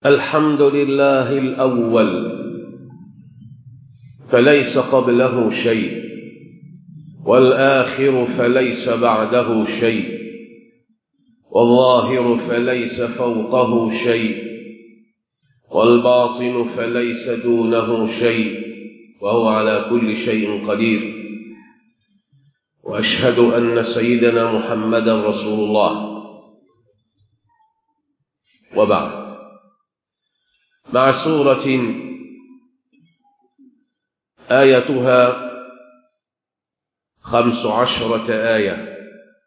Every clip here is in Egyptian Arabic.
الحمد لله الأول فليس قبله شيء والآخر فليس بعده شيء والظاهر فليس فوقه شيء والباطن فليس دونه شيء وهو على كل شيء قدير وأشهد أن سيدنا محمدا رسول الله وبعد مع سورة آيتها خمس عشرة آية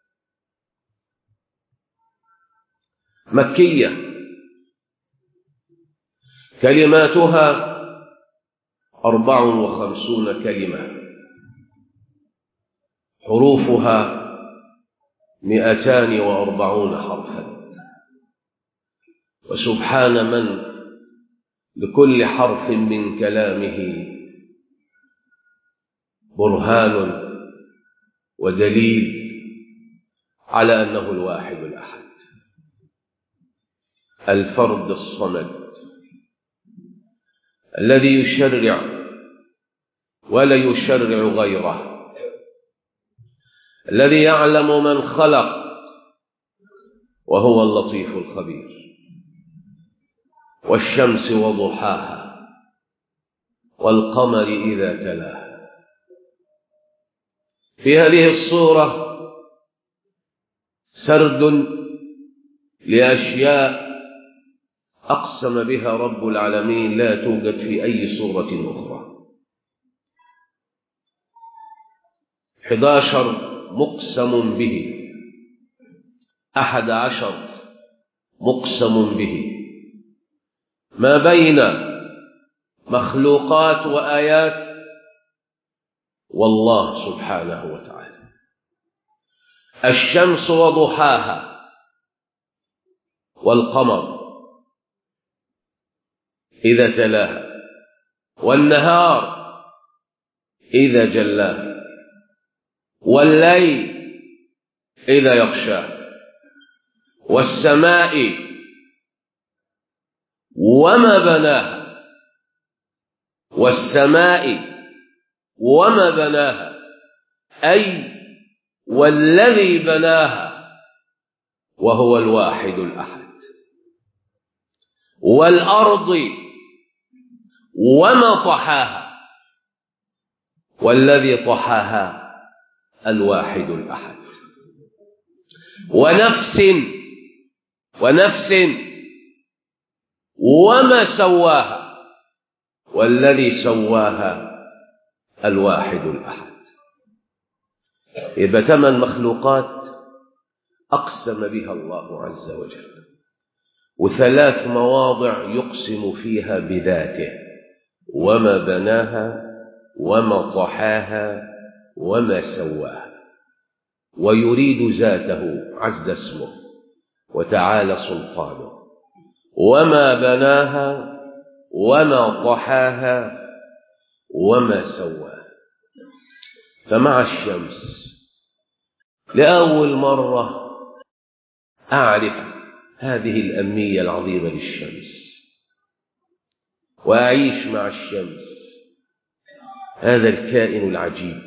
مكية كلماتها أربع وخمسون كلمة حروفها مئتان وأربعون حرفا وسبحان من لكل حرف من كلامه برهان ودليل على أنه الواحد الأحد الفرد الصمد الذي يشرع ولا يشرع غيره الذي يعلم من خلق وهو اللطيف الخبير والشمس وضحاها والقمر إذا تلاها في هذه الصورة سرد لأشياء أقسم بها رب العالمين لا توجد في أي صورة أخرى 11 مقسم به أحد عشر مقسم به ما بين مخلوقات وآيات والله سبحانه وتعالى الشمس وضحاها والقمر إذا تلاها والنهار إذا جلاها والليل إذا يغشاه والسماء وما بناها والسماء وما بناها أي والذي بناها وهو الواحد الأحد والأرض وما طحاها والذي طحاها الواحد الأحد ونفس ونفس وما سواها والذي سواها الواحد الأحد يبقى ثمان مخلوقات أقسم بها الله عز وجل وثلاث مواضع يقسم فيها بذاته وما بناها وما طحاها وما سواها ويريد ذاته عز اسمه وتعالى سلطانه وما بناها وما طحاها وما سواها فمع الشمس لأول مرة أعرف هذه الأمنية العظيمة للشمس وأعيش مع الشمس هذا الكائن العجيب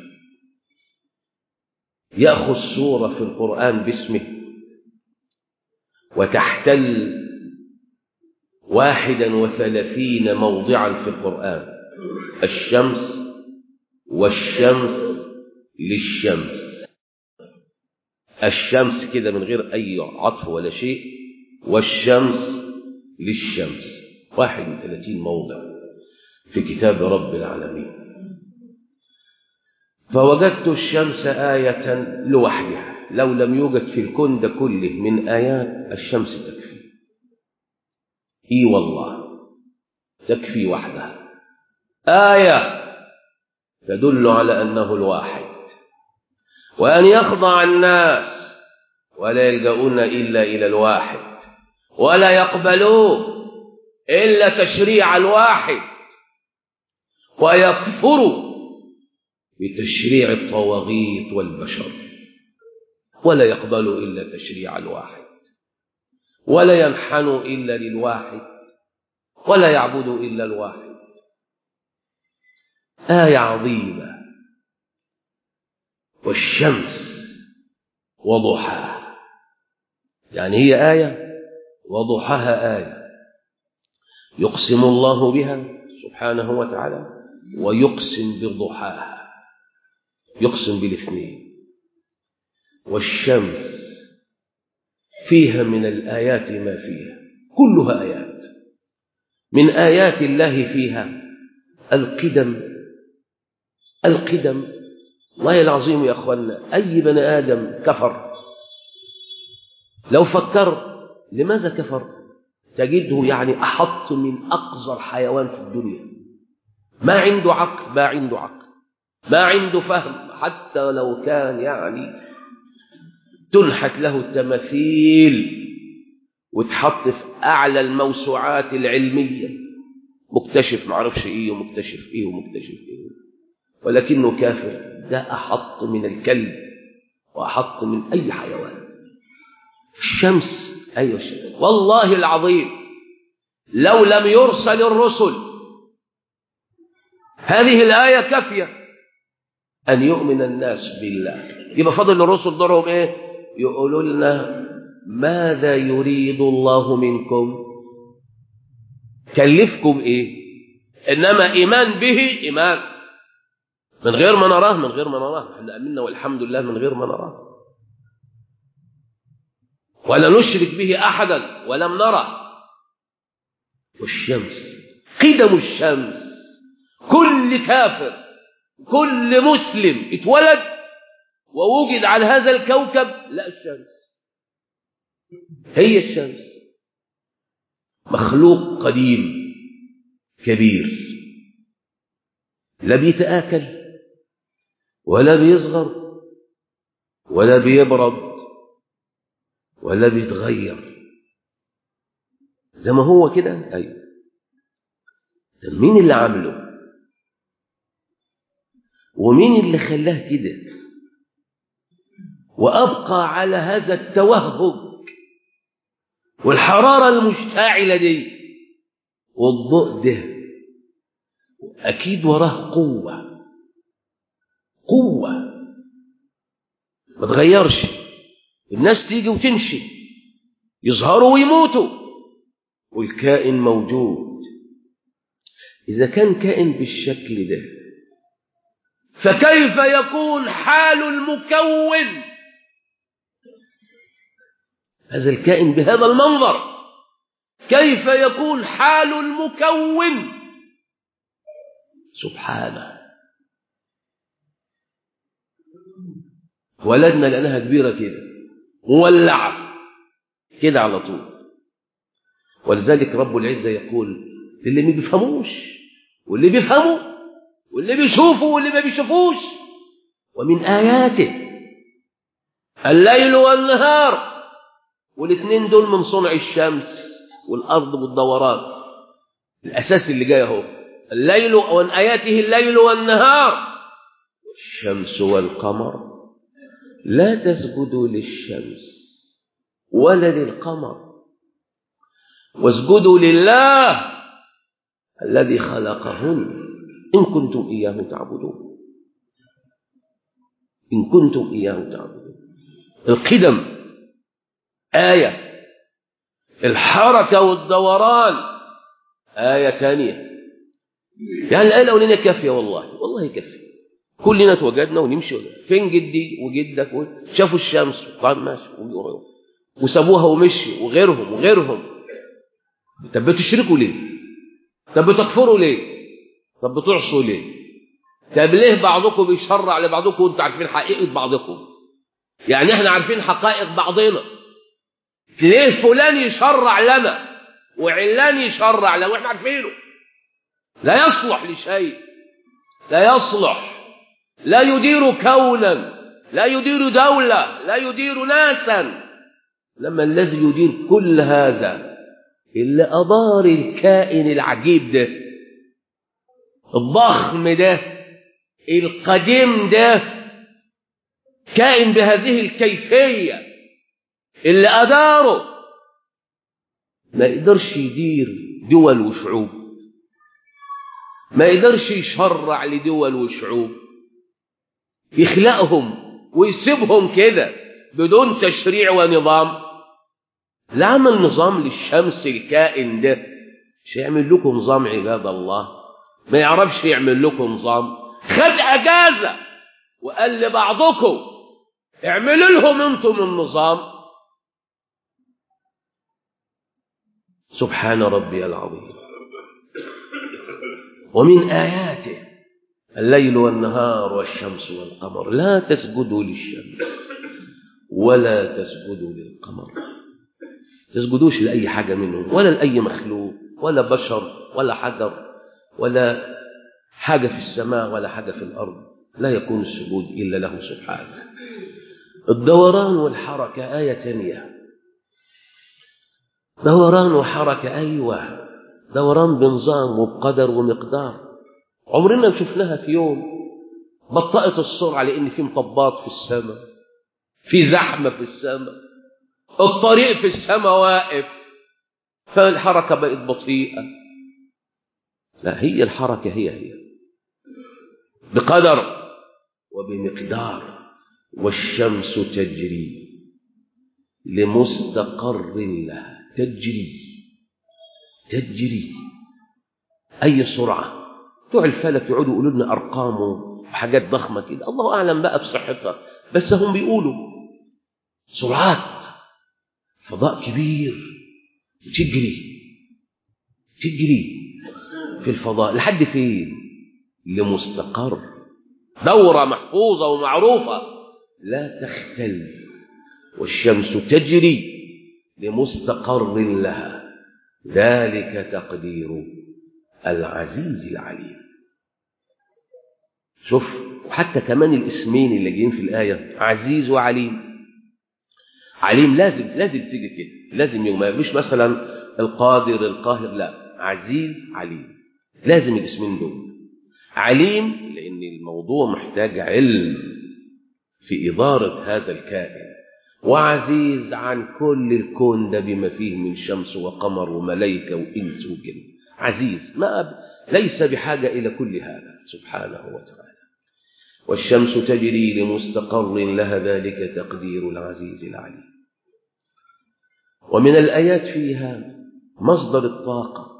يأخذ سورة في القرآن باسمه وتحتل واحدا وثلاثين موضعا في القرآن الشمس والشمس للشمس الشمس كده من غير أي عطف ولا شيء والشمس للشمس واحد وثلاثين موضع في كتاب رب العالمين فوجدت الشمس آية لوحدها لو لم يوجد في الكون ده كله من آيات الشمس تكفي إي والله تكفي وحدها آية تدل على أنه الواحد وأن يخضع الناس ولا يلجؤون إلا إلى الواحد ولا يقبلوه إلا تشريع الواحد ويكفروا بتشريع الطواغيت والبشر ولا يقبلوا إلا تشريع الواحد ولا ينحنوا إلا للواحد ولا يعبد إلا الواحد آية عظيمة والشمس وضحاها يعني هي آية وضحاها آية يقسم الله بها سبحانه وتعالى ويقسم بضحاها يقسم بالاثنين والشمس فيها من الآيات ما فيها كلها آيات من آيات الله فيها القدم القدم والله العظيم يا أخوانا أي بني آدم كفر لو فكر لماذا كفر تجده يعني أحط من أقذر حيوان في الدنيا ما عنده عقل ما عنده عقل ما عنده فهم حتى لو كان يعني تنحت له التماثيل وتحط في أعلى الموسوعات العلمية مكتشف معرفش إيه ومكتشف إيه ومكتشف إيه ولكنه كافر ده أحط من الكلب وأحط من أي حيوان الشمس أيوة الشمس والله العظيم لو لم يرسل الرسل هذه الآية كافية أن يؤمن الناس بالله يبقى فضل الرسل دورهم إيه يقولوا لنا ماذا يريد الله منكم كلفكم إيه إنما إيمان به إيمان من غير ما نراه من غير ما نراه احنا امنا والحمد لله من غير ما نراه ولا نشرك به احدا ولم نره والشمس قدم الشمس كل كافر كل مسلم اتولد ووجد على هذا الكوكب لا الشمس هي الشمس مخلوق قديم كبير لا بيتآكل ولا بيصغر ولا بيبرد ولا بيتغير زي ما هو كده ايوه طب مين اللي عامله ومين اللي خلاه كده وابقى على هذا التوهج والحراره المشتعله دي والضوء ده اكيد وراه قوه قوة ما تغيرش الناس تيجي وتمشي يظهروا ويموتوا والكائن موجود إذا كان كائن بالشكل ده فكيف يكون حال المكون هذا الكائن بهذا المنظر كيف يكون حال المكون سبحانه ولدنا لأنها كبيرة كده مولعة كده على طول ولذلك رب العزة يقول للي ما بيفهموش واللي بيفهموا واللي بيشوفوا واللي ما بيشوفوش ومن آياته الليل والنهار والاثنين دول من صنع الشمس والأرض والدوران الأساس اللي جاي اهو الليل ومن آياته الليل والنهار والشمس والقمر لا تسجدوا للشمس ولا للقمر واسجدوا لله الذي خلقهن إن كنتم إياه تعبدون إن كنتم إياه تعبدون القدم آية الحركة والدوران آية ثانية يعني الآية الأولانية كافية والله والله كافية كلنا توجدنا ونمشي فين جدي وجدك شافوا الشمس وقال ماشي وسابوها ومشي وغيرهم وغيرهم طب بتشركوا ليه طب بتكفروا ليه طب بتعصوا ليه طب ليه بعضكم بيشرع لبعضكم وانتوا عارفين حقيقة بعضكم يعني احنا عارفين حقائق بعضنا ليه فلان يشرع لنا وعلان يشرع لنا واحنا عارفينه لا يصلح لشيء لا يصلح لا يدير كونا لا يدير دولة لا يدير ناسا لما الذي يدير كل هذا اللي أدار الكائن العجيب ده الضخم ده القديم ده كائن بهذه الكيفية اللي أداره ما يقدرش يدير دول وشعوب ما يقدرش يشرع لدول وشعوب يخلقهم ويسيبهم كده بدون تشريع ونظام لا عمل نظام للشمس الكائن ده مش يعمل لكم نظام عباد الله ما يعرفش يعمل لكم نظام خد اجازه وقال لبعضكم اعملوا لهم انتم النظام سبحان ربي العظيم ومن آياته الليل والنهار والشمس والقمر لا تسجدوا للشمس ولا تسجدوا للقمر تسجدوش لأي حاجة منهم ولا لأي مخلوق ولا بشر ولا حجر ولا حاجة في السماء ولا حاجة في الأرض لا يكون السجود إلا له سبحانه الدوران والحركة آية تانية دوران وحركة أيوة دوران بنظام وبقدر ومقدار عمرنا ما شفناها في يوم بطأت السرعة لأن في مطبات في السماء في زحمة في السماء الطريق في السماء واقف فالحركة بقت بطيئة لا هي الحركة هي هي بقدر وبمقدار والشمس تجري لمستقر لها تجري تجري أي سرعة بتوع الفلك يقعدوا يقولوا لنا أرقام وحاجات ضخمة كده الله أعلم بقى بصحتها بس هم بيقولوا سرعات فضاء كبير تجري تجري في الفضاء لحد فين لمستقر دورة محفوظة ومعروفة لا تختل والشمس تجري لمستقر لها ذلك تقدير العزيز العليم شوف وحتى كمان الاسمين اللي جايين في الآية عزيز وعليم عليم لازم لازم تيجي كده لازم يوم مش مثلا القادر القاهر لا عزيز عليم لازم الاسمين دول عليم لأن الموضوع محتاج علم في إدارة هذا الكائن وعزيز عن كل الكون ده بما فيه من شمس وقمر وملائكة وإنس وجن عزيز ما ب... ليس بحاجة إلى كل هذا سبحانه وتعالى والشمس تجري لمستقر لها ذلك تقدير العزيز العليم ومن الآيات فيها مصدر الطاقة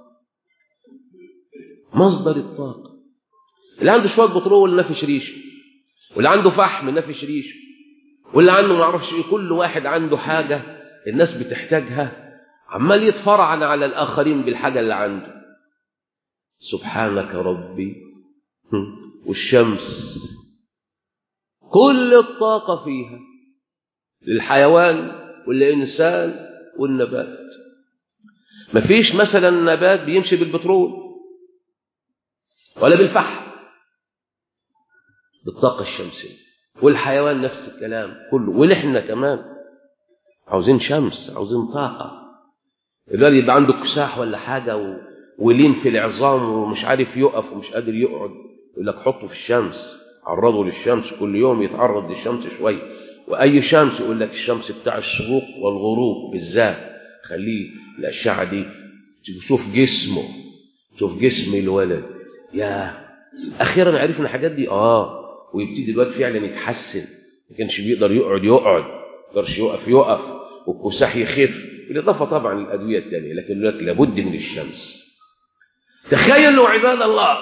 مصدر الطاقة اللي عنده شوية بترول نفش ريشه واللي عنده فحم نفش ريشه واللي عنده ما اعرفش ايه كل واحد عنده حاجة الناس بتحتاجها عمال يتفرعن على الآخرين بالحاجة اللي عنده سبحانك ربي والشمس كل الطاقة فيها للحيوان والإنسان والنبات مفيش مثلا نبات بيمشي بالبترول ولا بالفحم بالطاقة الشمسية والحيوان نفس الكلام كله ونحن كمان عاوزين شمس عاوزين طاقة الواد يبقى عنده كساح ولا حاجة و... ولين في العظام ومش عارف يقف ومش قادر يقعد يقول لك حطه في الشمس عرضه للشمس كل يوم يتعرض للشمس شوية وأي شمس يقول لك الشمس بتاع الشروق والغروب بالذات خليه الأشعة دي تشوف جسمه تشوف جسم الولد يا أخيرا عرفنا الحاجات دي آه ويبتدي الواد فعلا يتحسن ما كانش بيقدر يقعد يقعد ما يقدرش يقف يقف والكساح يخف بالإضافة طبعا للأدوية التانية لكن لك لابد من الشمس تخيلوا عباد الله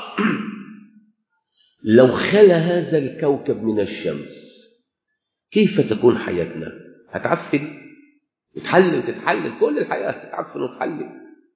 لو خلى هذا الكوكب من الشمس كيف تكون حياتنا هتعفن تتحلل تتحلل كل الحياة تتعفن وتتحلل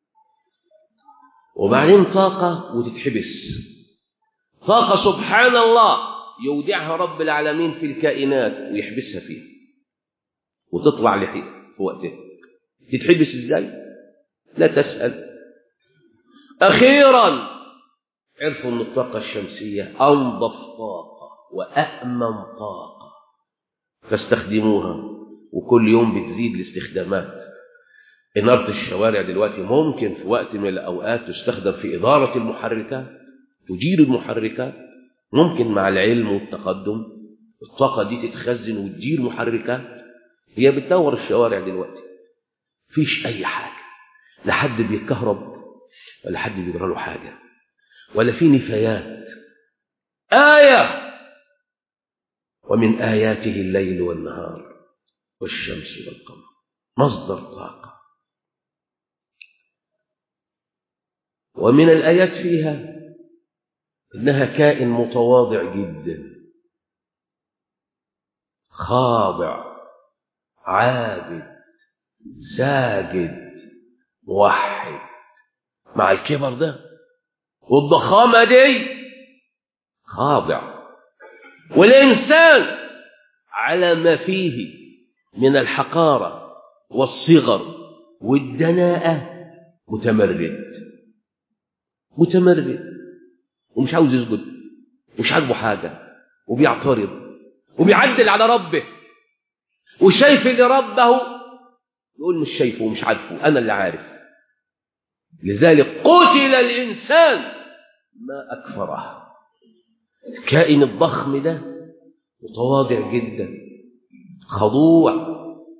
وبعدين طاقة وتتحبس طاقة سبحان الله يودعها رب العالمين في الكائنات ويحبسها فيها وتطلع لحي في وقتها تتحبس ازاي لا تسأل أخيرا عرفوا أن الطاقة الشمسية أنظف طاقة وأأمن طاقة فاستخدموها وكل يوم بتزيد الاستخدامات إنارة الشوارع دلوقتي ممكن في وقت من الأوقات تستخدم في إدارة المحركات تدير المحركات ممكن مع العلم والتقدم الطاقة دي تتخزن وتدير محركات هي بتدور الشوارع دلوقتي فيش أي حاجة لا حد بيتكهرب ولا حد بيجرى له حاجة ولا في نفايات آية ومن آياته الليل والنهار والشمس والقمر مصدر طاقة ومن الآيات فيها إنها كائن متواضع جدا خاضع عابد ساجد موحد مع الكبر ده والضخامة دي خاضع والإنسان على ما فيه من الحقارة والصغر والدناءة متمرد متمرد ومش عاوز يسجد ومش عاجبه حاجة وبيعترض وبيعدل على ربه وشايف اللي ربه يقول مش شايفه ومش عارفه أنا اللي عارف لذلك قتل الإنسان ما أكفره الكائن الضخم ده متواضع جدا خضوع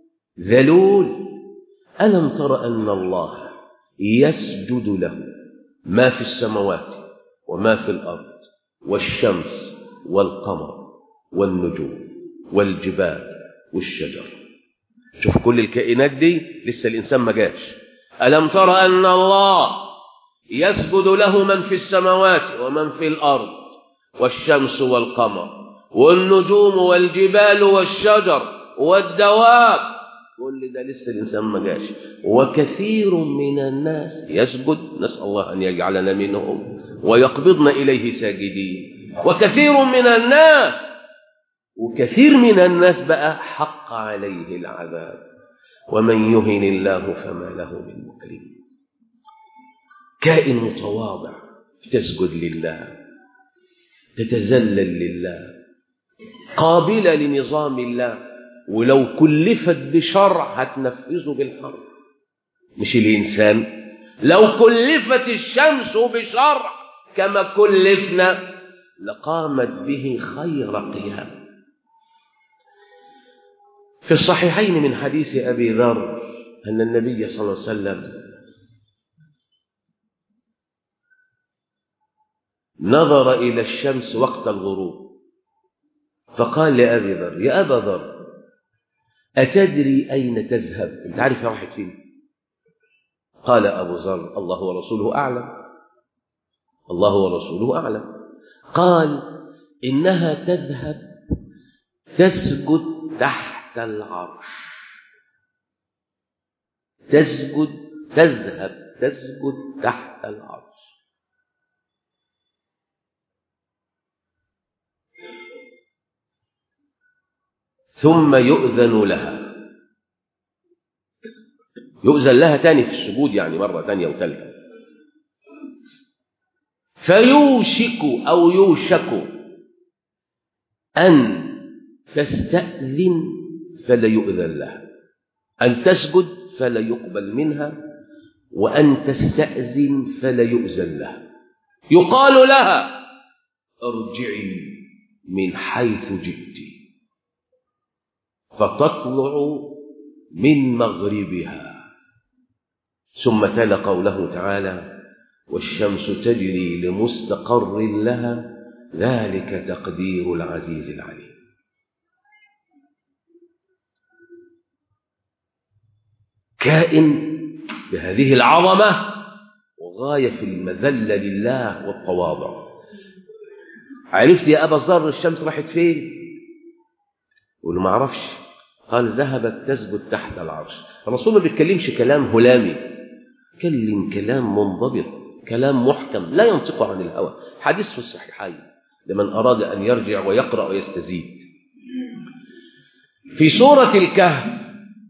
ذلول ألم تر أن الله يسجد له ما في السماوات وما في الأرض والشمس والقمر والنجوم والجبال والشجر شوف كل الكائنات دي لسه الإنسان ما جاش ألم تر أن الله يسجد له من في السماوات ومن في الأرض والشمس والقمر والنجوم والجبال والشجر والدواب كل ده لسه الإنسان ما جاش وكثير من الناس يسجد نسأل الله أن يجعلنا منهم ويقبضن إليه ساجدين وكثير من الناس وكثير من الناس بقى حق عليه العذاب ومن يهن الله فما له من مكرم كائن متواضع تسجد لله تتذلل لله قابلة لنظام الله ولو كلفت بشرع هتنفذه بالحرف مش الإنسان لو كلفت الشمس بشرع كما كلفنا لقامت به خير قيام في الصحيحين من حديث أبي ذر أن النبي صلى الله عليه وسلم نظر إلى الشمس وقت الغروب فقال لأبي ذر يا أبا ذر أتدري أين تذهب أنت عارف يا واحد فين قال أبو ذر الله ورسوله أعلم الله ورسوله أعلم قال إنها تذهب تسجد تحت العرش تسجد تذهب تسجد تحت العرش ثم يؤذن لها يؤذن لها تاني في السجود يعني مرة تانية وثالثة فيوشك أو يوشك أن تستأذن فلا يؤذن لها أن تسجد فلا يقبل منها وأن تستأذن فلا يؤذن لها يقال لها ارجعي من حيث جئتِ فتطلع من مغربها ثم تلا قوله تعالى والشمس تجري لمستقر لها ذلك تقدير العزيز العليم كائن بهذه العظمة وغاية في المذلة لله والتواضع عرفت يا أبا ذر الشمس راحت فين يقول ما اعرفش قال ذهبت تسجد تحت العرش الرسول ما بيتكلمش كلام هلامي كلم كلام منضبط كلام محكم لا ينطق عن الهوى حديث في الصحيحين لمن أراد أن يرجع ويقرأ ويستزيد في سورة الكهف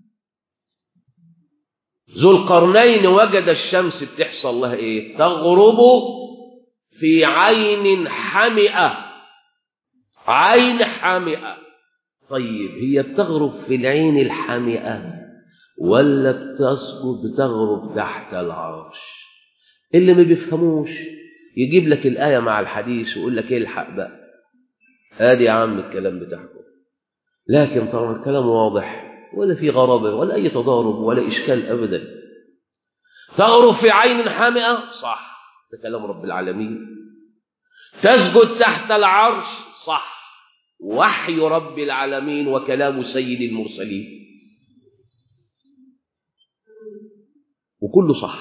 ذو القرنين وجد الشمس بتحصل لها ايه تغرب في عين حمئة عين حمئة طيب هي بتغرب في العين الحمئة ولا بتسقط بتغرب تحت العرش اللي ما بيفهموش يجيب لك الآية مع الحديث ويقول لك الحق بقى ادي يا عم الكلام بتاعكم لكن طبعا الكلام واضح ولا في غرابة ولا أي تضارب ولا إشكال أبدا تغرب في عين حامئة صح ده كلام رب العالمين تسجد تحت العرش صح وحي رب العالمين وكلام سيد المرسلين وكله صح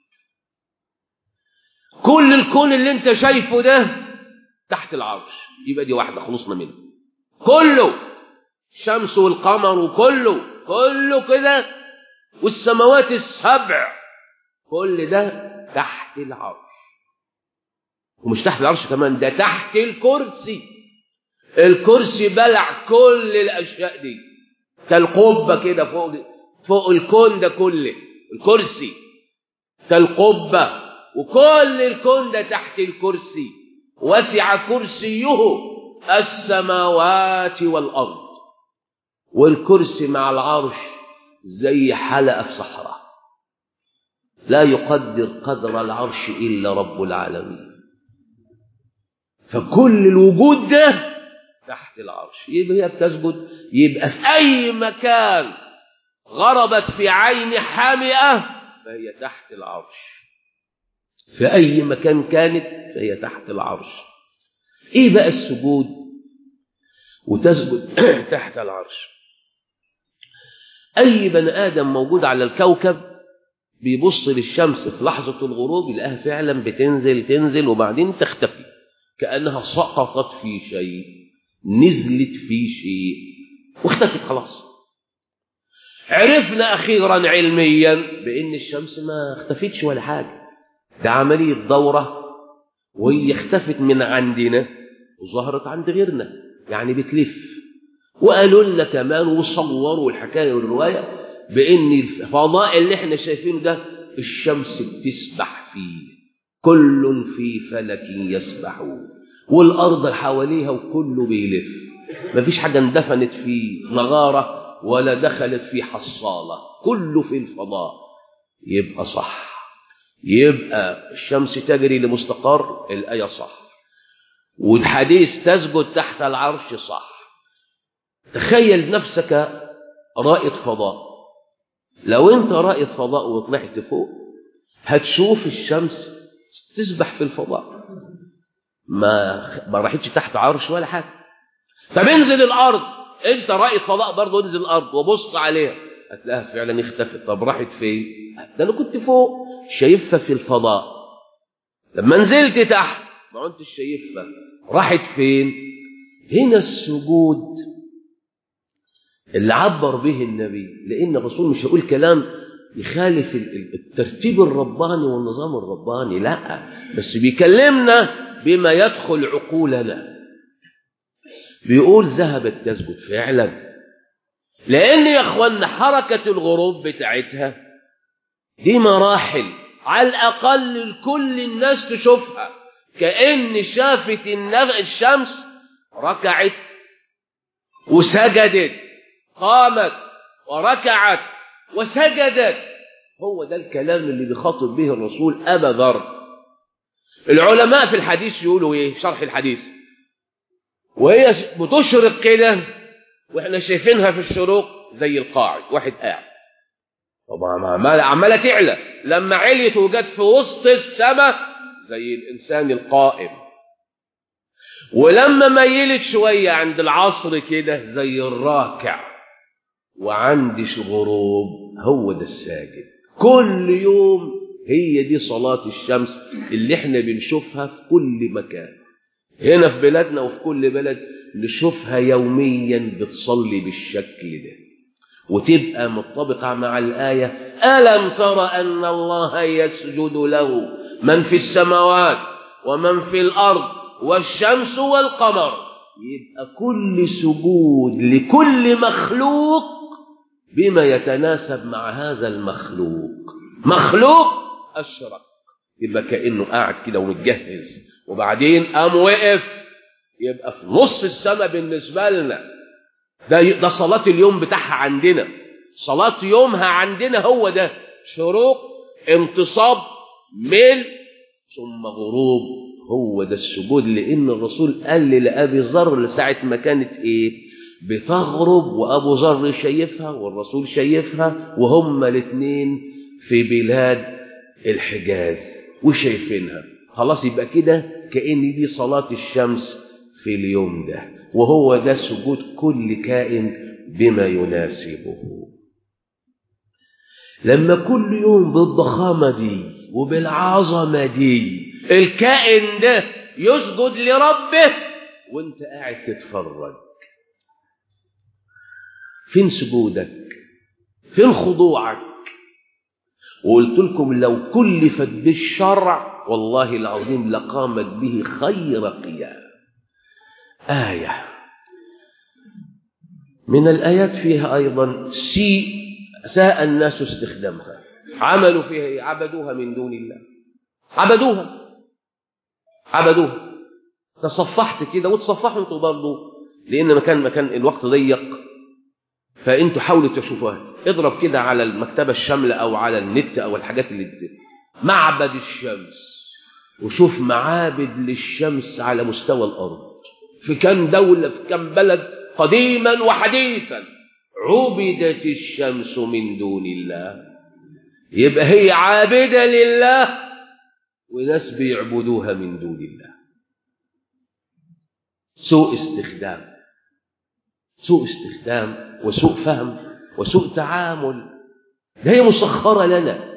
كل الكون اللي انت شايفه ده تحت العرش يبقى دي واحدة خلصنا منها كله الشمس والقمر وكله كله كده والسماوات السبع كل ده تحت العرش ومش تحت العرش كمان ده تحت الكرسي الكرسي بلع كل الاشياء دي كالقبه كده فوق فوق الكون ده كله الكرسي كالقبه وكل الكون ده تحت الكرسي وسع كرسيه السماوات والارض والكرسي مع العرش زي حلقه في صحراء لا يقدر قدر العرش الا رب العالمين فكل الوجود ده تحت العرش يبقى هي بتسجد يبقى في أي مكان غربت في عين حامئة فهي تحت العرش في أي مكان كانت فهي تحت العرش إيه بقى السجود وتسجد تحت العرش أي بني آدم موجود على الكوكب بيبص للشمس في لحظة الغروب يلاقيها فعلا بتنزل تنزل وبعدين تختفي كأنها سقطت في شيء نزلت في شيء واختفت خلاص عرفنا أخيرا علميا بأن الشمس ما اختفتش ولا حاجة ده عملية دورة وهي اختفت من عندنا وظهرت عند غيرنا يعني بتلف وقالوا لنا كمان وصوروا الحكاية والرواية بأن الفضاء اللي احنا شايفينه ده الشمس بتسبح فيه كل في فلك يسبحون والأرض حواليها وكله بيلف مفيش حاجة اندفنت في نغارة ولا دخلت في حصالة كله في الفضاء يبقى صح يبقى الشمس تجري لمستقر الآية صح والحديث تسجد تحت العرش صح تخيل نفسك رائد فضاء لو انت رائد فضاء وطلعت فوق هتشوف الشمس تسبح في الفضاء ما ما راحتش تحت عرش ولا حاجه طب انزل الارض انت رائد فضاء برضه انزل الارض وبص عليها هتلاقيها فعلا اختفت طب راحت فين ده انا كنت فوق شايفها في الفضاء لما نزلت تحت ما كنتش شايفها راحت فين هنا السجود اللي عبر به النبي لان الرسول مش هيقول كلام يخالف الترتيب الرباني والنظام الرباني لا بس بيكلمنا بما يدخل عقولنا بيقول ذهبت تسجد فعلا لان يا اخوانا حركه الغروب بتاعتها دي مراحل على الاقل كل الناس تشوفها كان شافت الشمس ركعت وسجدت قامت وركعت وسجدت هو ده الكلام اللي بيخاطب به الرسول أبا ذر العلماء في الحديث يقولوا ايه شرح الحديث وهي بتشرق كده واحنا شايفينها في الشروق زي القاعد واحد قاعد طبعا عمالة, عمالة تعلى لما عليت وجت في وسط السماء زي الإنسان القائم ولما ميلت شوية عند العصر كده زي الراكع وعندش غروب هو ده الساجد كل يوم هي دي صلاة الشمس اللي احنا بنشوفها في كل مكان هنا في بلادنا وفي كل بلد نشوفها يوميا بتصلي بالشكل ده وتبقى مطابقة مع الآية ألم تر أن الله يسجد له من في السماوات ومن في الأرض والشمس والقمر يبقى كل سجود لكل مخلوق بما يتناسب مع هذا المخلوق مخلوق أشرك يبقى كأنه قاعد كده ومتجهز وبعدين قام وقف يبقى في نص السماء بالنسبة لنا ده ده صلاة اليوم بتاعها عندنا صلاة يومها عندنا هو ده شروق انتصاب ميل ثم غروب هو ده السجود لأن الرسول قال لأبي ذر لساعة ما كانت إيه بتغرب وأبو ذر شايفها والرسول شايفها وهما الاثنين في بلاد الحجاز وشايفينها خلاص يبقى كده كأن دي صلاة الشمس في اليوم ده وهو ده سجود كل كائن بما يناسبه لما كل يوم بالضخامة دي وبالعظمة دي الكائن ده يسجد لربه وانت قاعد تتفرج فين سجودك فين خضوعك وقلت لكم لو كلفت بالشرع والله العظيم لقامت به خير قيام آية من الآيات فيها أيضا سي ساء الناس استخدامها عملوا فيها إيه؟ عبدوها من دون الله عبدوها عبدوها تصفحت كده وتصفحوا انتوا برضه لان مكان مكان الوقت ضيق فانتوا حاولوا تشوفوها اضرب كده على المكتبه الشامله او على النت او الحاجات اللي بت... معبد الشمس وشوف معابد للشمس على مستوى الارض في كم دوله في كم بلد قديما وحديثا عبدت الشمس من دون الله يبقى هي عابده لله وناس بيعبدوها من دون الله سوء استخدام سوء استخدام وسوء فهم وسوء تعامل ده هي مسخرة لنا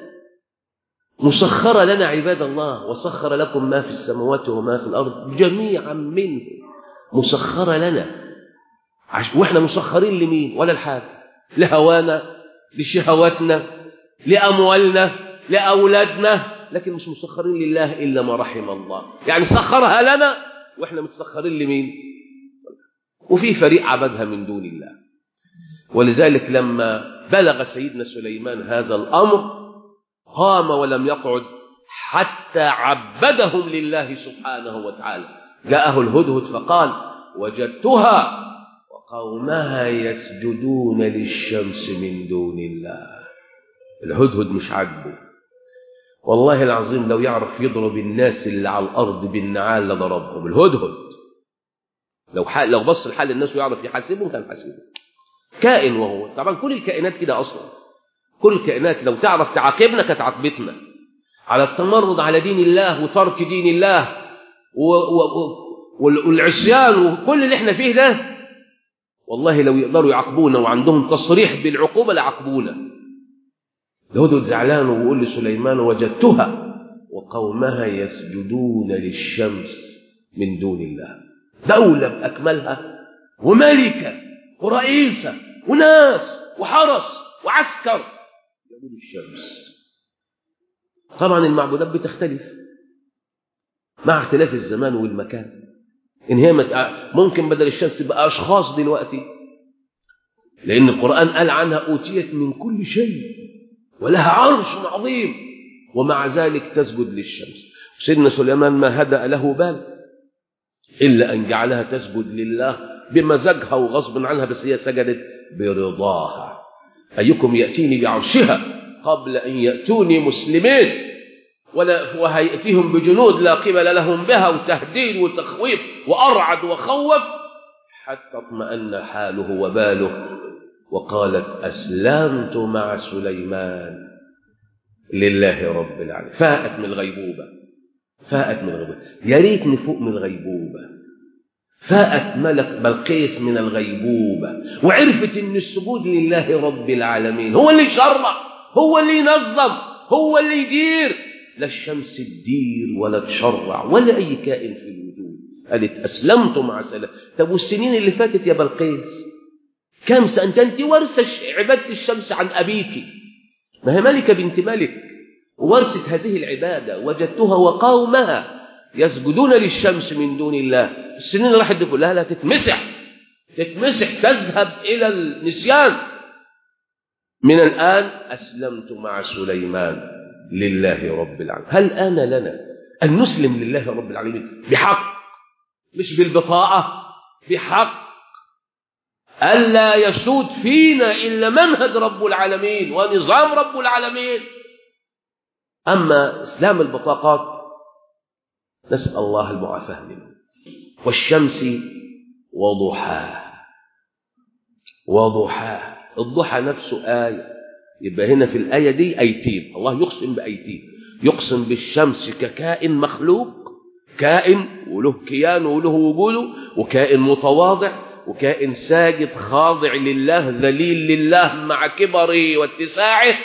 مسخرة لنا عباد الله وسخر لكم ما في السماوات وما في الأرض جميعا منه مسخرة لنا عش... واحنا مسخرين لمين ولا الحاجة لهوانا لشهواتنا لأموالنا لأولادنا لكن مش مسخرين لله إلا ما رحم الله يعني سخرها لنا واحنا متسخرين لمين وفي فريق عبدها من دون الله ولذلك لما بلغ سيدنا سليمان هذا الأمر قام ولم يقعد حتى عبدهم لله سبحانه وتعالى جاءه الهدهد فقال وجدتها وقومها يسجدون للشمس من دون الله الهدهد مش عاجبه والله العظيم لو يعرف يضرب الناس اللي على الأرض بالنعال لضربهم الهدهد لو حال لو بص لحال الناس ويعرف يحاسبهم كان حاسبهم كائن وهو طبعا كل الكائنات كده أصلا كل الكائنات لو تعرف تعاقبنا كانت عاقبتنا على التمرد على دين الله وترك دين الله و و و والعصيان وكل اللي احنا فيه ده والله لو يقدروا يعاقبونا وعندهم تصريح بالعقوبة لعاقبونا الهدهد زعلان ويقول لسليمان وجدتها وقومها يسجدون للشمس من دون الله دولة بأكملها وملكة ورئيسة وناس وحرس وعسكر يعبد الشمس طبعا المعبودات بتختلف مع اختلاف الزمان والمكان إن هي ممكن بدل الشمس تبقى أشخاص دلوقتي لأن القرآن قال عنها أوتيت من كل شيء ولها عرش عظيم ومع ذلك تسجد للشمس سيدنا سليمان ما هدأ له بال إلا أن جعلها تسجد لله بمزاجها وغصب عنها بس هي سجدت برضاها أيكم يأتيني بعرشها قبل أن يأتوني مسلمين ولا وهيأتيهم بجنود لا قبل لهم بها وتهديد وتخويف وأرعد وخوف حتى اطمأن حاله وباله وقالت أسلمت مع سليمان لله رب العالمين فاءت من الغيبوبة فاءت من الغيبوبة يا ريت نفوق من الغيبوبة فاءت ملك بلقيس من الغيبوبة وعرفت ان السجود لله رب العالمين هو اللي يشرع هو اللي ينظم هو اللي يدير لا الشمس تدير ولا تشرع ولا اي كائن في الوجود قالت اسلمت مع سلام طب والسنين اللي فاتت يا بلقيس كم سنة أنت ورثة عبادة الشمس عن أبيك ما هي ملكة بنت ملك ورثت هذه العبادة وجدتها وقومها يسجدون للشمس من دون الله السنين اللي راحت دي كلها لا تتمسح تتمسح تذهب إلى النسيان من الآن أسلمت مع سليمان لله رب العالمين هل آن لنا أن نسلم لله رب العالمين بحق مش بالبطاعة بحق ألا يسود فينا إلا منهج رب العالمين ونظام رب العالمين أما إسلام البطاقات نسأل الله المعافاة منه والشمس وضحاها وضحاها الضحى نفسه آية يبقى هنا في الآية دي أيتين الله يقسم بأيتين يقسم بالشمس ككائن مخلوق كائن وله كيان وله وجوده وكائن متواضع وكائن ساجد خاضع لله ذليل لله مع كبره واتساعه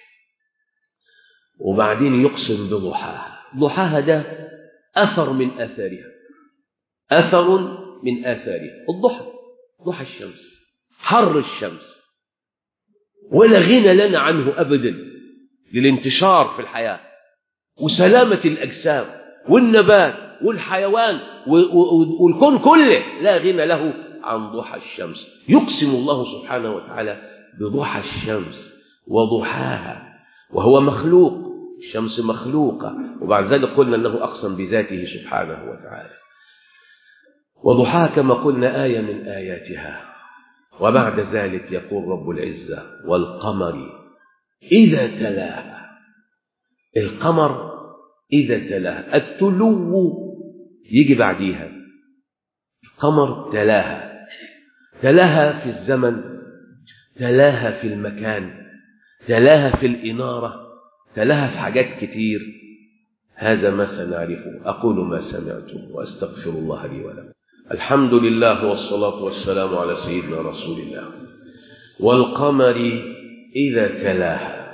وبعدين يقسم بضحاها ضحاها ده أثر من آثارها أثر من آثارها الضحى ضحى الشمس حر الشمس ولا غنى لنا عنه أبدا للانتشار في الحياة وسلامة الأجسام والنبات والحيوان والكون كله لا غنى له عن ضحى الشمس يقسم الله سبحانه وتعالى بضحى الشمس وضحاها وهو مخلوق الشمس مخلوقة وبعد ذلك قلنا أنه أقسم بذاته سبحانه وتعالى وضحاها كما قلنا آية من آياتها وبعد ذلك يقول رب العزة والقمر إذا تلاها القمر إذا تلاها التلو يجي بعديها القمر تلاها تلاها في الزمن تلاها في المكان تلاها في الإنارة تلاها في حاجات كتير هذا ما سنعرفه أقول ما سمعتم وأستغفر الله لي ولكم الحمد لله والصلاة والسلام على سيدنا رسول الله والقمر إذا تلاها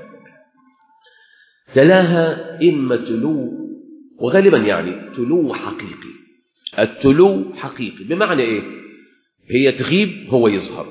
تلاها إما تلو وغالبا يعني تلو حقيقي التلو حقيقي بمعنى إيه هي تغيب هو يظهر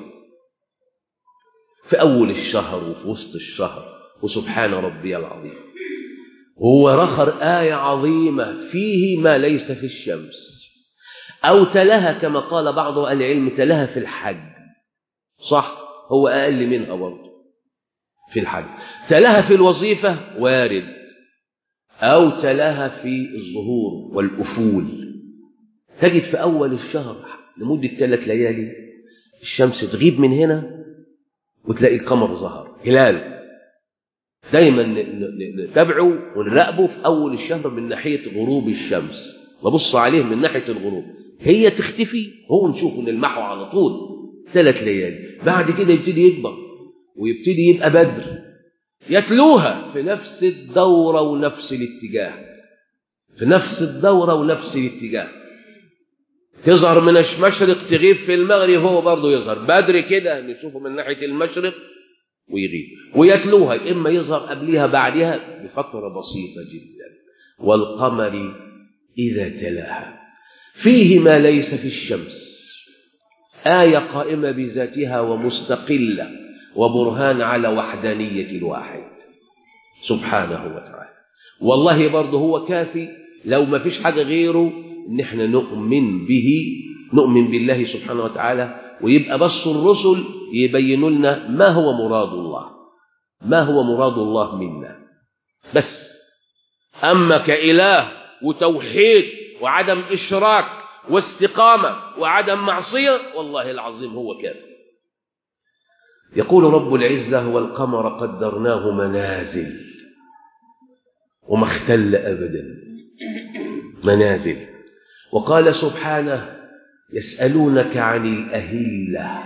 في أول الشهر وفي وسط الشهر وسبحان ربي العظيم هو رخر آية عظيمة فيه ما ليس في الشمس أو تلها كما قال بعض أهل العلم تلها في الحج صح هو أقل منها برضه في الحج تلها في الوظيفة وارد أو تلها في الظهور والأفول تجد في أول الشهر لمدة ثلاث ليالي الشمس تغيب من هنا وتلاقي القمر ظهر هلال دايما نتابعه ونراقبه في أول الشهر من ناحية غروب الشمس نبص عليه من ناحية الغروب هي تختفي هو نشوفه نلمحه على طول ثلاث ليالي بعد كده يبتدي يكبر ويبتدي يبقى بدر يتلوها في نفس الدورة ونفس الاتجاه في نفس الدورة ونفس الاتجاه تظهر من المشرق تغيب في المغرب هو برضه يظهر بدر كده نشوفه من ناحية المشرق ويغيب ويتلوها إما يظهر قبلها بعدها بفترة بسيطة جدا والقمر إذا تلاها فيه ما ليس في الشمس آية قائمة بذاتها ومستقلة وبرهان على وحدانية الواحد سبحانه وتعالى والله برضه هو كافي لو ما فيش حاجة غيره ان احنا نؤمن به نؤمن بالله سبحانه وتعالى ويبقى بس الرسل يبينوا لنا ما هو مراد الله ما هو مراد الله منا بس أما كإله وتوحيد وعدم إشراك واستقامة وعدم معصية والله العظيم هو كافي يقول رب العزة والقمر قدرناه منازل وما اختل أبدا منازل وقال سبحانه يسألونك عن الأهلة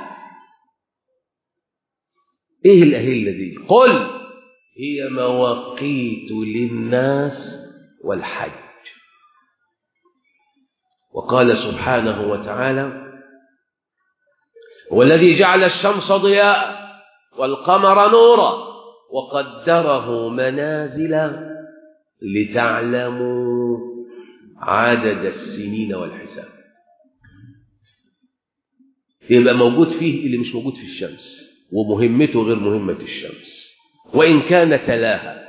إيه الأهلة دي قل هي مواقيت للناس والحج وقال سبحانه وتعالى والذي جعل الشمس ضياء والقمر نورا وقدره منازل لتعلموا عدد السنين والحساب يبقى موجود فيه اللي مش موجود في الشمس ومهمته غير مهمة الشمس وإن كان تلاها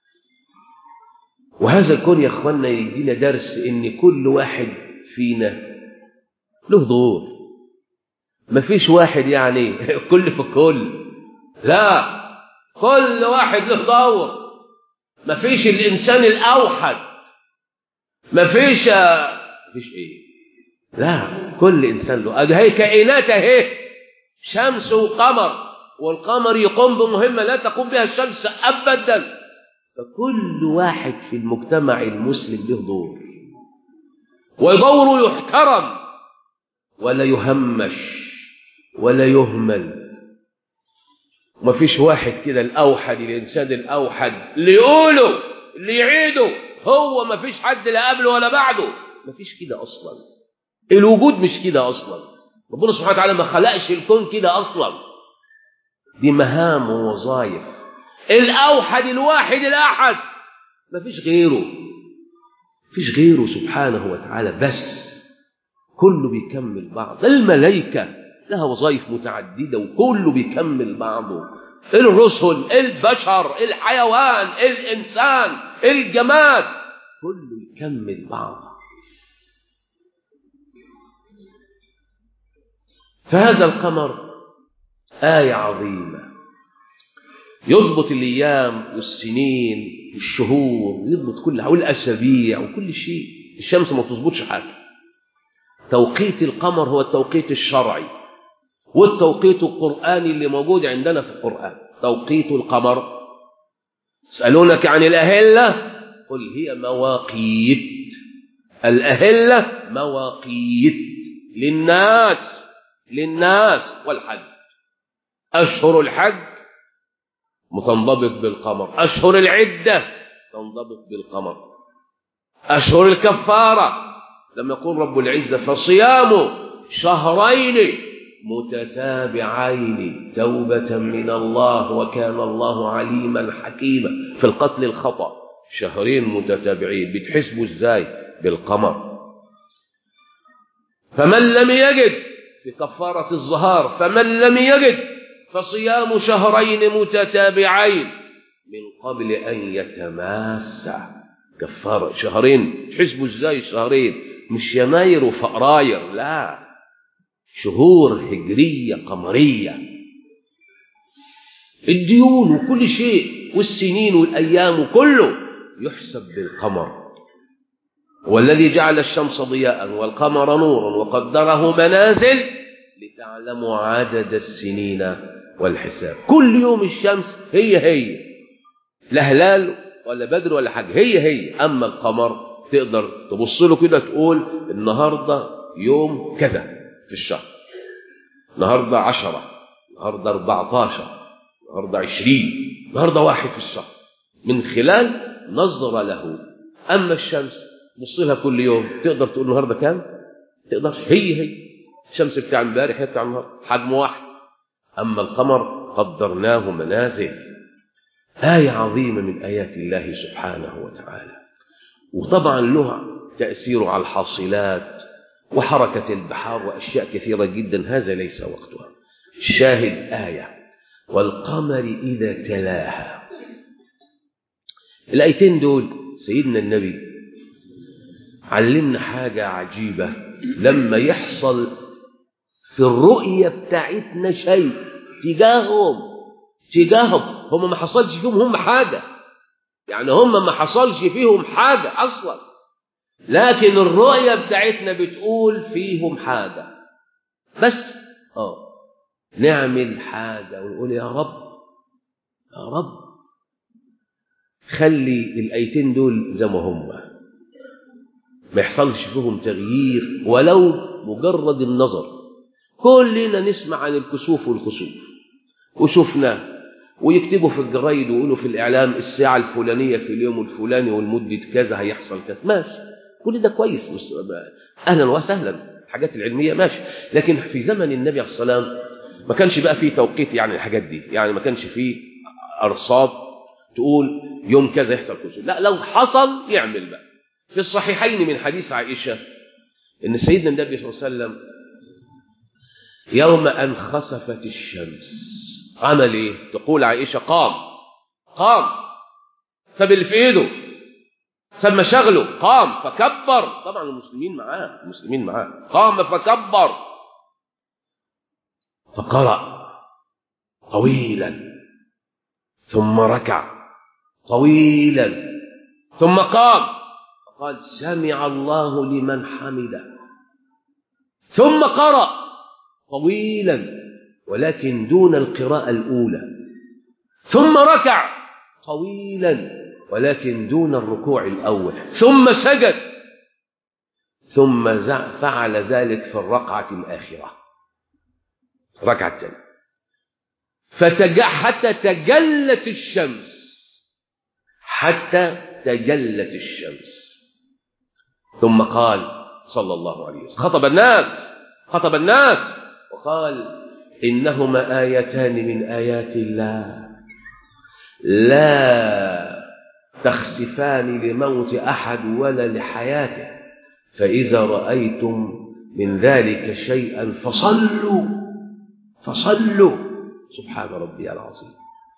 وهذا الكون يا اخوانا يدينا درس ان كل واحد فينا له دور مفيش واحد يعني كل في كل لا كل واحد له دور مفيش الانسان الاوحد مفيش مفيش ايه لا كل انسان له ادي هي كائنات اهي شمس وقمر والقمر يقوم بمهمه لا تقوم بها الشمس ابدا فكل واحد في المجتمع المسلم له دور ودوره يحترم ولا يهمش ولا يهمل ما فيش واحد كده الأوحد الإنسان الأوحد اللي يقوله اللي يعيده هو ما فيش حد لا قبله ولا بعده ما فيش كده اصلا الوجود مش كده اصلا ربنا سبحانه وتعالى ما خلقش الكون كده اصلا دي مهام ووظائف الاوحد الواحد الاحد ما فيش غيره فيش غيره سبحانه وتعالى بس كله بيكمل بعض الملائكة لها وظائف متعددة وكله بيكمل بعضه الرسل البشر الحيوان الإنسان الجماد كله يكمل بعضه فهذا القمر آية عظيمة يضبط الأيام والسنين والشهور ويضبط كل والأسابيع وكل شيء الشمس ما تظبطش حاجة توقيت القمر هو التوقيت الشرعي والتوقيت القرآني اللي موجود عندنا في القرآن توقيت القمر يسألونك عن الأهلة قل هي مواقيت الأهلة مواقيت للناس للناس والحج أشهر الحج متنضبط بالقمر أشهر العدة تنضبط بالقمر أشهر الكفارة لما يقول رب العزة فصيام شهرين متتابعين توبة من الله وكان الله عليما حكيما في القتل الخطأ شهرين متتابعين بتحسبوا ازاي بالقمر فمن لم يجد في كفارة الظهار فمن لم يجد فصيام شهرين متتابعين من قبل أن يتماسى كفارة شهرين تحسبوا ازاي شهرين مش يناير وفقراير لا شهور هجرية قمرية الديون وكل شيء والسنين والأيام كله يحسب بالقمر والذي جعل الشمس ضياء والقمر نورا وقدره منازل لتعلموا عدد السنين والحساب كل يوم الشمس هي هي لا هلال ولا بدر ولا حاجة هي هي أما القمر تقدر تبص له كده تقول النهاردة يوم كذا في الشهر النهاردة عشرة النهاردة أربعتاشر النهاردة عشرين النهاردة واحد في الشهر من خلال نظرة له أما الشمس بص لها كل يوم تقدر تقول النهاردة كام تقدرش هي هي الشمس بتاع امبارح هي بتاع النهاردة حجم واحد أما القمر قدرناه منازل آية عظيمة من آيات الله سبحانه وتعالى وطبعا له تأثير على الحاصلات وحركة البحار وأشياء كثيرة جدا هذا ليس وقتها الشاهد آية والقمر إذا تلاها الآيتين دول سيدنا النبي علمنا حاجة عجيبة لما يحصل في الرؤية بتاعتنا شيء تجاههم تجاههم هم ما حصلش فيهم هم حاجة يعني هم ما حصلش فيهم حاجة أصلا لكن الرؤية بتاعتنا بتقول فيهم حاجة بس اه نعمل حاجة ونقول يا رب يا رب خلي الآيتين دول زي ما هم ما يحصلش فيهم تغيير ولو مجرد النظر كلنا نسمع عن الكسوف والخسوف وشفنا ويكتبوا في الجرايد ويقولوا في الإعلام الساعة الفلانية في اليوم الفلاني والمدة كذا هيحصل كذا ماشي كل ده كويس أهلا وسهلا الحاجات العلمية ماشي لكن في زمن النبي عليه الصلاة والسلام ما كانش بقى فيه توقيت يعني الحاجات دي يعني ما كانش فيه أرصاد تقول يوم كذا يحصل كذا لا لو حصل يعمل بقى في الصحيحين من حديث عائشة إن سيدنا النبي صلى الله عليه وسلم يوم أن خسفت الشمس عمل إيه؟ تقول عائشة قام قام ساب اللي في إيده ساب مشاغله قام فكبر طبعا المسلمين معاه المسلمين معاه قام فكبر فقرأ طويلا ثم ركع طويلا ثم قام فقال سمع الله لمن حمده ثم قرأ طويلا ولكن دون القراءة الأولى ثم ركع طويلا ولكن دون الركوع الأول ثم سجد ثم فعل ذلك في الركعة الآخرة ركعة الثانية فتج... حتى تجلت الشمس حتى تجلت الشمس ثم قال صلى الله عليه وسلم خطب الناس خطب الناس وقال إنهما آيتان من آيات الله لا تخسفان لموت أحد ولا لحياته فإذا رأيتم من ذلك شيئا فصلوا فصلوا سبحان ربي العظيم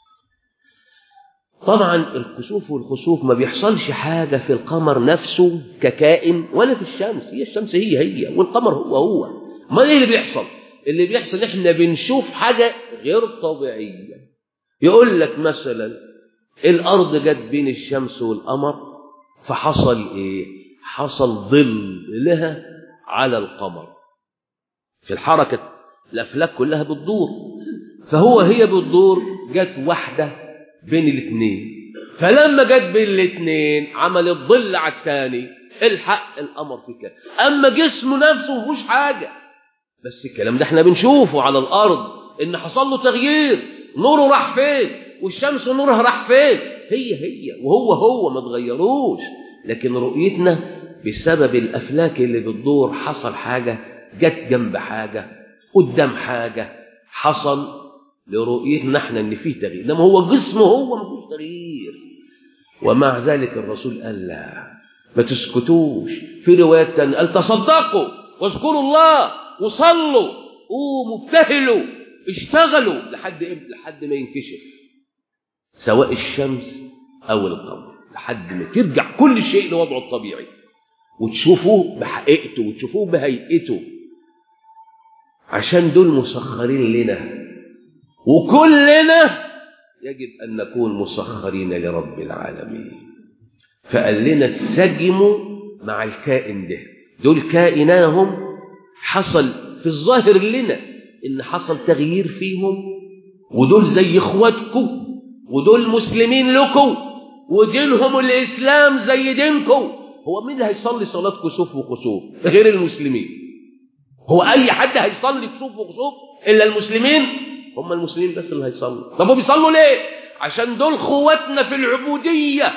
طبعا الكسوف والخسوف ما بيحصلش حاجة في القمر نفسه ككائن ولا في الشمس هي الشمس هي هي والقمر هو هو ما ايه اللي بيحصل اللي بيحصل احنا بنشوف حاجة غير طبيعية يقول لك مثلا الأرض جت بين الشمس والقمر فحصل ايه حصل ظل لها على القمر في الحركة الأفلاك كلها بتدور فهو هي بتدور جت واحدة بين الاثنين فلما جت بين الاثنين عملت ظل على الثاني الحق القمر في كده اما جسمه نفسه ما فيهوش حاجه بس الكلام ده احنا بنشوفه على الارض ان حصل له تغيير نوره راح فين والشمس نورها راح فين هي هي وهو هو ما تغيروش لكن رؤيتنا بسبب الافلاك اللي بتدور حصل حاجه جت جنب حاجه قدام حاجه حصل لرؤيتنا احنا ان فيه تغيير انما هو جسمه هو ما فيهوش تغيير ومع ذلك الرسول قال لا ما تسكتوش في روايات تانية قال تصدقوا واذكروا الله وصلوا قوموا ابتهلوا اشتغلوا لحد امتى لحد ما ينكشف سواء الشمس او القمر لحد ما ترجع كل شيء لوضعه الطبيعي وتشوفوه بحقيقته وتشوفوه بهيئته عشان دول مسخرين لنا وكلنا يجب أن نكون مسخرين لرب العالمين فقال لنا تسجموا مع الكائن ده دول كائناهم حصل في الظاهر لنا إن حصل تغيير فيهم ودول زي إخواتكم ودول مسلمين لكم ودينهم الإسلام زي دينكم هو مين اللي هيصلي صلاة كسوف وخسوف غير المسلمين هو أي حد هيصلي كسوف وخسوف إلا المسلمين هم المسلمين بس اللي هيصلوا طب بيصلوا ليه عشان دول خواتنا في العبودية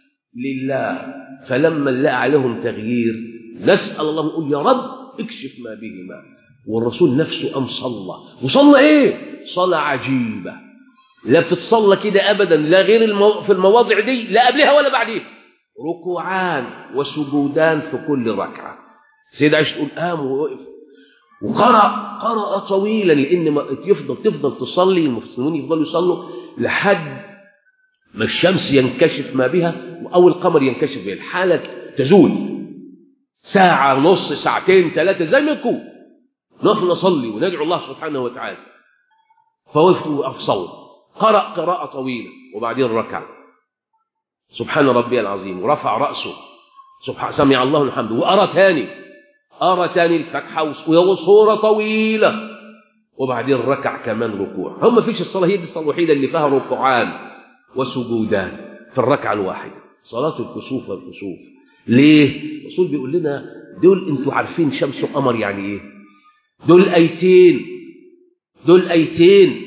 لله فلما نلاقي عليهم تغيير نسأل الله نقول يا رب اكشف ما بهما والرسول نفسه قام صلى وصلى ايه صلاة عجيبة لا بتتصلى كده ابدا لا غير المو... في المواضع دي لا قبلها ولا بعديها ركوعان وسجودان في كل ركعة سيد عائشة تقول قام ووقف وقرأ قرأ طويلا لأن ما يفضل تفضل تصلي المسلمين يفضلوا يصلوا لحد ما الشمس ينكشف ما بها أو القمر ينكشف بها الحالة تزول ساعة نص ساعتين ثلاثة زي ما يكون نحن نصلي وندعو الله سبحانه وتعالى فوقفت وأفصل قرأ قراءة طويلة وبعدين ركع سبحان ربي العظيم ورفع رأسه سبحان سمع الله الحمد وأرى تاني أرى تاني الفتحة وصورة طويلة وبعدين ركع كمان ركوع هم ما فيش الصلاة هي دي الصلاة الوحيدة اللي فيها ركوعان وسجودان في الركعة الواحدة صلاة الكسوف والكسوف ليه؟ الرسول بيقول لنا دول انتوا عارفين شمس وقمر يعني ايه؟ دول ايتين دول ايتين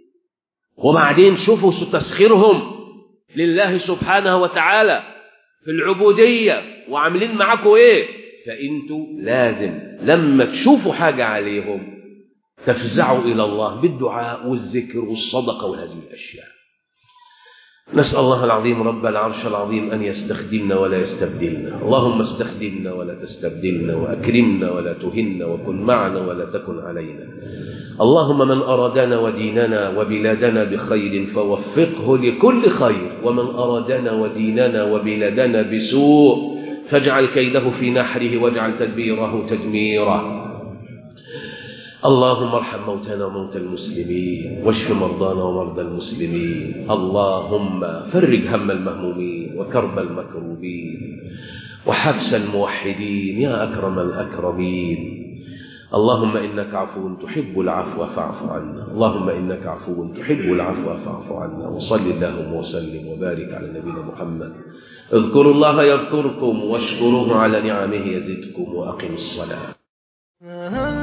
وبعدين شوفوا تسخيرهم لله سبحانه وتعالى في العبودية وعاملين معاكم ايه؟ فانتوا لازم لما تشوفوا حاجة عليهم تفزعوا إلى الله بالدعاء والذكر والصدقة وهذه الأشياء نسأل الله العظيم رب العرش العظيم أن يستخدمنا ولا يستبدلنا اللهم استخدمنا ولا تستبدلنا وأكرمنا ولا تهنا وكن معنا ولا تكن علينا اللهم من أرادنا وديننا وبلادنا بخير فوفقه لكل خير ومن أرادنا وديننا وبلادنا بسوء فاجعل كيده في نحره واجعل تدبيره تدميرا اللهم ارحم موتانا وموتى المسلمين واشف مرضانا ومرضى المسلمين اللهم فرج هم المهمومين وكرب المكروبين وحبس الموحدين يا أكرم الأكرمين اللهم إنك عفو تحب العفو فاعف عنا اللهم إنك عفو تحب العفو فاعف عنا وصل اللهم وسلم وبارك على نبينا محمد اذكروا الله يذكركم واشكروه على نعمه يزدكم وأقم الصلاة